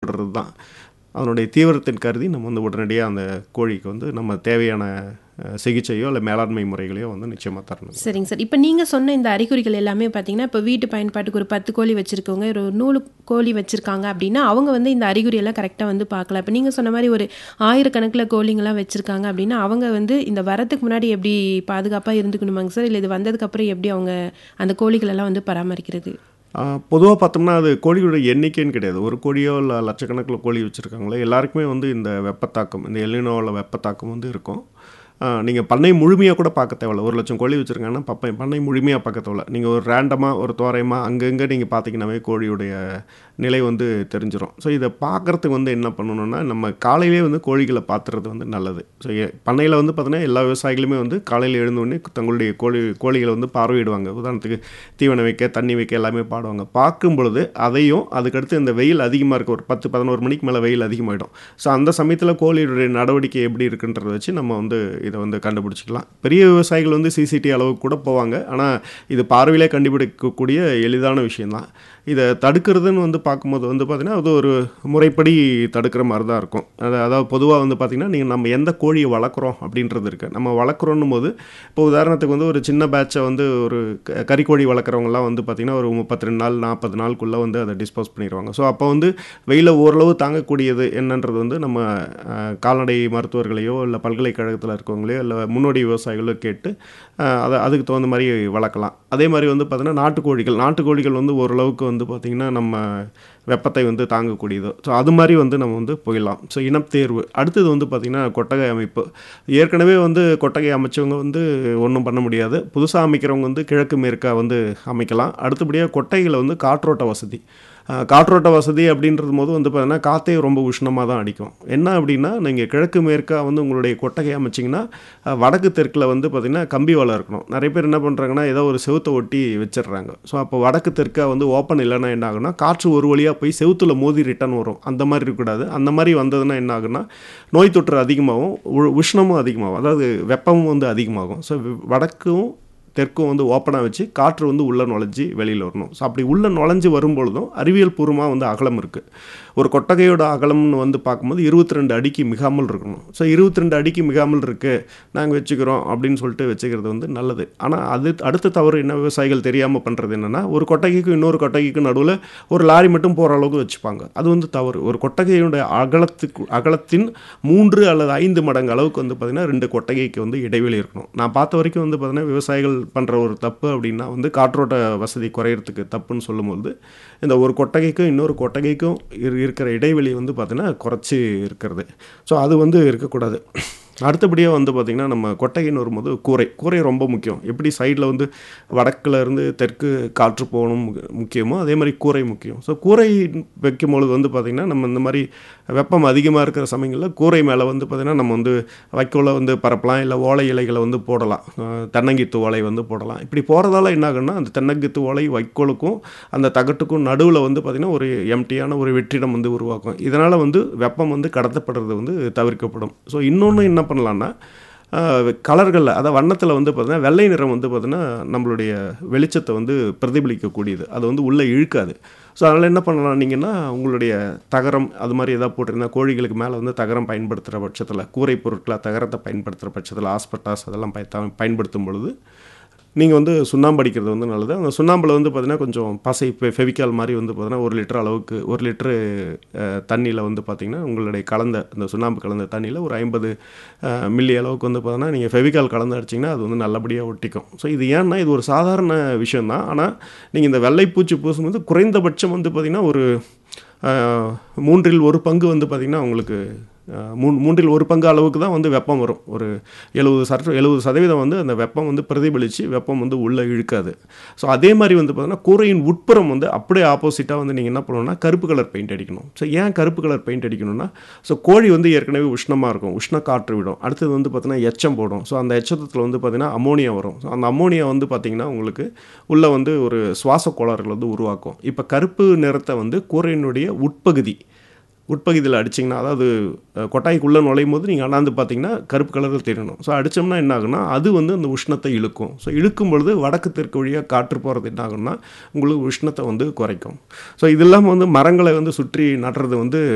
விடுறது தான் அதனுடைய தீவிரத்தின் கருதி நம்ம வந்து உடனடியாக அந்த கோழிக்கு வந்து நம்ம தேவையான அஹ், சிகிச்சையோ இல்லை மேலாண்மை முறைகளையோ வந்து நிச்சயமாக தரணும் சரிங்க சார் இப்போ நீங்கள் சொன்ன இந்த அறிகுறிகள் எல்லாமே பார்த்தீங்கன்னா இப்போ வீட்டு பயன்பாட்டுக்கு ஒரு பத்து கோழி வச்சுருக்கவங்க ஒரு நூறு கோழி வச்சுருக்காங்க அப்படின்னா அவங்க வந்து இந்த அறிகுறி எல்லாம் கரெக்டாக வந்து பார்க்கலாம் இப்போ நீங்கள் சொன்ன மாதிரி ஒரு ஆயிரக்கணக்கில் கோழிங்கெல்லாம் வச்சுருக்காங்க அப்படின்னா அவங்க வந்து இந்த வரதுக்கு முன்னாடி எப்படி பாதுகாப்பாக இருந்துக்கணுமாங்க சார் இல்லை இது வந்ததுக்கப்புறம் எப்படி அவங்க அந்த கோழிகள் எல்லாம் வந்து பராமரிக்கிறது பொதுவாக பார்த்தோம்னா அது கோழியோட எண்ணிக்கைன்னு கிடையாது ஒரு கோழியோ இல்லை லட்சக்கணக்கில் கோழி வச்சுருக்காங்களோ எல்லாருக்குமே வந்து இந்த வெப்பத்தாக்கம் இந்த எல்லினோவில் வெப்பத்தாக்கம் வந்து இருக்கும் நீங்கள் பண்ணை முழுமையாக கூட பார்க்க தேவையில்ல ஒரு லட்சம் கோழி வச்சுருக்காங்கன்னா பப்பை பண்ணை முழுமையாக பார்க்க தேவையில்ல நீங்கள் ஒரு ரேண்டமாக ஒரு தோராயமாக அங்கங்கே நீங்கள் பார்த்தீங்கன்னாவே கோழியுடைய நிலை வந்து தெரிஞ்சிடும் ஸோ இதை பார்க்குறதுக்கு வந்து என்ன பண்ணணும்னா நம்ம காலையிலே வந்து கோழிகளை பார்த்துறது வந்து நல்லது ஸோ பண்ணையில் வந்து பார்த்தீங்கன்னா எல்லா விவசாயிகளுமே வந்து காலையில் எழுந்தோடனே தங்களுடைய கோழி கோழிகளை வந்து பார்வையிடுவாங்க உதாரணத்துக்கு தீவனம் வைக்க தண்ணி வைக்க எல்லாமே பாடுவாங்க பார்க்கும் பொழுது அதையும் அதுக்கடுத்து இந்த வெயில் அதிகமாக இருக்க ஒரு பத்து பதினோரு மணிக்கு மேலே வெயில் அதிகமாகிடும் ஸோ அந்த சமயத்தில் கோழியுடைய நடவடிக்கை எப்படி இருக்குன்றதை வச்சு நம்ம வந்து இதை வந்து கண்டுபிடிச்சிக்கலாம் பெரிய விவசாயிகள் வந்து சிசிடி அளவுக்கு கூட போவாங்க ஆனால் இது பார்வையிலே கண்டுபிடிக்கக்கூடிய எளிதான விஷயம்தான் இதை தடுக்கிறதுன்னு வந்து பார்க்கும்போது வந்து பார்த்திங்கன்னா அது ஒரு முறைப்படி தடுக்கிற மாதிரி தான் இருக்கும் அது அதாவது பொதுவாக வந்து பார்த்திங்கன்னா நீங்கள் நம்ம எந்த கோழியை வளர்க்குறோம் அப்படின்றது இருக்குது நம்ம வளர்க்குறோன்னும் போது இப்போ உதாரணத்துக்கு வந்து ஒரு சின்ன பேட்சை வந்து ஒரு க- கறிக்கோழி வளர்க்குறவங்கலாம் வந்து பார்த்திங்கன்னா ஒரு முப்பத்தி ரெண்டு நாள் நாற்பது நாளுக்குள்ளே வந்து அதை டிஸ்போஸ் பண்ணிடுவாங்க ஸோ அப்போ வந்து வெயில ஓரளவு தாங்கக்கூடியது என்னன்றது வந்து நம்ம அஹ், கால்நடை மருத்துவர்களையோ இல்லை பல்கலைக்கழகத்தில் இருக்கவங்களையோ இல்லை முன்னோடி விவசாயிகளோ கேட்டு அஹ், அதை அதுக்கு தகுந்த மாதிரி வளர்க்கலாம் அதே மாதிரி வந்து பார்த்திங்கன்னா நாட்டுக்கோழிகள் நாட்டுக்கோழிகள் வந்து ஓரளவுக்கு வந்து பார்த்திங்கன்னா நம்ம வெப்பத்தை வந்து தாங்கக்கூடியது ஸோ அது மாதிரி வந்து நம்ம வந்து போயிடலாம் ஸோ இனத்தேர்வு அடுத்தது வந்து பார்த்திங்கன்னா கொட்டகை அமைப்பு ஏற்கனவே வந்து கொட்டகை அமைச்சவங்க வந்து ஒன்றும் பண்ண முடியாது புதுசாக அமைக்கிறவங்க வந்து கிழக்கு மேற்கா வந்து அமைக்கலாம் அடுத்தபடியாக கொட்டைகளை வந்து காற்றோட்ட வசதி அஹ், காற்றோட்ட வசதி அப்படின்றது போது வந்து பார்த்தீங்கன்னா காற்றே ரொம்ப உஷ்ணமாக தான் அடிக்கும் என்ன அப்படின்னா நீங்கள் கிழக்கு மேற்கா வந்து உங்களுடைய கொட்டகை அமைச்சிங்கன்னா அஹ், வடக்கு தெற்கில் வந்து பார்த்திங்கன்னா கம்பி வலை இருக்கணும் நிறைய பேர் என்ன பண்ணுறாங்கன்னா ஏதோ ஒரு செவுத்தை ஒட்டி வச்சிடுறாங்க ஸோ அப்போ வடக்கு தெற்கா வந்து ஓப்பன் இல்லைன்னா என்ன ஆகுனா காற்று ஒரு வழியாக போய் செவுத்துல மோதி ரிட்டர்ன் வரும் அந்த மாதிரி இருக்கக்கூடாது அந்த மாதிரி வந்ததுன்னா என்ன ஆகுனா நோய் தொற்று அதிகமாகும் உ- உஷ்ணமும் அதிகமாகும் அதாவது வெப்பமும் வந்து அதிகமாகும் ஸோ வடக்கும் தெற்கும் வந்து ஓப்பனாக வச்சு காற்று வந்து உள்ளே நுழைஞ்சி வெளியில் வரணும் ஸோ அப்படி உள்ளே நுழைஞ்சு வரும்பொழுதும் அறிவியல் பூர்வமாக வந்து அகலம் இருக்குது ஒரு கொட்டகையோட அகலம்னு வந்து பார்க்கும்போது இருபத்தி ரெண்டு அடிக்கு மிகாமல் இருக்கணும் ஸோ இருபத்தி ரெண்டு அடிக்கு மிகாமல் இருக்குது நாங்கள் வச்சுக்கிறோம் அப்படின்னு சொல்லிட்டு வச்சுக்கிறது வந்து நல்லது ஆனால் அது அடுத்த தவறு என்ன விவசாயிகள் தெரியாமல் பண்ணுறது என்னென்னா ஒரு கொட்டகைக்கும் இன்னொரு கொட்டகைக்கும் நடுவில் ஒரு லாரி மட்டும் போகிற அளவுக்கு வச்சுப்பாங்க அது வந்து தவறு ஒரு கொட்டகையோட அகலத்துக்கு அகலத்தின் மூன்று அல்லது ஐந்து மடங்கு அளவுக்கு வந்து பார்த்திங்கன்னா ரெண்டு கொட்டகைக்கு வந்து இடைவெளி இருக்கணும் நான் பார்த்த வரைக்கும் வந்து பார்த்திங்கன்னா விவசாயிகள் பண்ணுற ஒரு தப்பு அப்படின்னா வந்து காற்றோட்ட வசதி குறையிறதுக்கு தப்புன்னு சொல்லும்போது இந்த ஒரு கொட்டகைக்கும் இன்னொரு கொட்டகைக்கும் இரு- இருக்கிற இடைவெளி வந்து பார்த்திங்கன்னா குறைச்சி இருக்கிறது ஸோ அது வந்து இருக்கக்கூடாது அடுத்தபடியாக வந்து பார்த்திங்கன்னா நம்ம கொட்டகைன்னு வரும்போது கூரை கூரை ரொம்ப முக்கியம் எப்படி சைடில் வந்து வடக்குல இருந்து தெற்கு காற்று போகணும் முக- முக்கியமோ அதே மாதிரி கூரை முக்கியம் ஸோ கூரை வைக்கும் பொழுது வந்து பார்த்திங்கன்னா நம்ம இந்த மாதிரி வெப்பம் அதிகமாக இருக்கிற சமயங்களில் கூரை மேலே வந்து பார்த்திங்கன்னா நம்ம வந்து வைக்கோலை வந்து பரப்பலாம் இல்லை ஓலை இலைகளை வந்து போடலாம் அஹ் தென்னங்கீத்து ஓலை வந்து போடலாம் இப்படி போகிறதால என்ன ஆகுன்னா அந்த தென்னங்கீத்து ஓலை வைக்கோலுக்கும் அந்த தகட்டுக்கும் நடுவில் வந்து பார்த்திங்கன்னா ஒரு எம்டியான ஒரு வெற்றிடம் வந்து உருவாக்கும் இதனால் வந்து வெப்பம் வந்து கடத்தப்படுறது வந்து தவிர்க்கப்படும் ஸோ இன்னொன்று என்ன பண்ணலான்னா கலர்களில் அதாவது வண்ணத்தில் வந்து பார்த்தீங்கன்னா வெள்ளை நிறம் வந்து பார்த்தீங்கன்னா நம்மளுடைய வெளிச்சத்தை வந்து பிரதிபலிக்கக்கூடியது அது வந்து உள்ளே இழுக்காது ஸோ அதனால் என்ன பண்ணலாம் நீங்கன்னா உங்களுடைய தகரம் அது மாதிரி எதாவது போட்டிருந்தா கோழிகளுக்கு மேலே வந்து தகரம் பயன்படுத்துகிற பட்சத்தில் கூரை பொருட்களாக தகரத்தை பயன்படுத்துகிற பட்சத்தில் ஆஸ்பட்டாஸ் அதெல்லாம் பயத்த பயன்படுத்தும் பொழுது நீங்கள் வந்து சுண்ணாம்பு அடிக்கிறது வந்து நல்லது அந்த சுண்ணாம்பில் வந்து பார்த்தீங்கன்னா கொஞ்சம் பசை ஃபெ- ஃபெவிக்கால் மாதிரி வந்து பார்த்தீங்கன்னா ஒரு லிட்டர் அளவுக்கு ஒரு லிட்டரு தண்ணியில் வந்து பார்த்தீங்கன்னா உங்களுடைய கலந்த அந்த சுண்ணாம்பு கலந்த தண்ணியில் ஒரு ஐம்பது மில்லி அளவுக்கு வந்து பார்த்தீங்கன்னா நீங்கள் ஃபெவிக்கால் கலந்து அடிச்சிங்கன்னா அது வந்து நல்லபடியாக ஒட்டிக்கும் ஸோ இது ஏன்னா இது ஒரு சாதாரண விஷயம்தான் ஆனால் நீங்கள் இந்த வெள்ளைப்பூச்சி பூசும்போது குறைந்தபட்சம் வந்து பார்த்திங்கன்னா ஒரு அஹ், மூன்றில் ஒரு பங்கு வந்து பார்த்திங்கன்னா உங்களுக்கு அஹ், மூணு மூன்றில் ஒரு பங்கு அளவுக்கு தான் வந்து வெப்பம் வரும் ஒரு எழுபது சட்ட எழுபது சதவீதம் வந்து அந்த வெப்பம் வந்து பிரதிபலித்து வெப்பம் வந்து உள்ளே இழுக்காது ஸோ அதே மாதிரி வந்து பார்த்தீங்கன்னா கூரையின் உட்புறம் வந்து அப்படியே ஆப்போசிட்டாக வந்து நீங்கள் என்ன பண்ணணும்னா கருப்பு கலர் பெயிண்ட் அடிக்கணும் ஸோ ஏன் கருப்பு கலர் பெயிண்ட் அடிக்கணும்னா ஸோ கோழி வந்து ஏற்கனவே உஷ்ணமாக இருக்கும் உஷ்ண காற்று விடும் அடுத்தது வந்து பார்த்தீங்கன்னா எச்சம் போடும் ஸோ அந்த எச்சத்தில் வந்து பார்த்தீங்கன்னா அமோனியா வரும் ஸோ அந்த அமோனியா வந்து பார்த்தீங்கன்னா உங்களுக்கு உள்ளே வந்து ஒரு சுவாச கோளாறுகள் வந்து உருவாக்கும் இப்போ கருப்பு நிறத்தை வந்து கூரையினுடைய உட்பகுதி உட்பகுதியில் அடிச்சிங்கன்னா அதாவது அஹ், கொட்டாய்க்குள்ளே நுழையும் போது நீங்கள் அண்ணாந்து பார்த்தீங்கன்னா கருப்பு கலரில் தெரியணும் ஸோ அடித்தோம்னா என்ன ஆகுனா அது வந்து அந்த உஷ்ணத்தை இழுக்கும் ஸோ இழுக்கும் பொழுது வடக்கு தெற்கு வழியாக காற்று போகிறது என்ன ஆகும்னா உங்களுக்கு உஷ்ணத்தை வந்து குறைக்கும் ஸோ இது இல்லாமல் வந்து மரங்களை வந்து சுற்றி நடுறது வந்து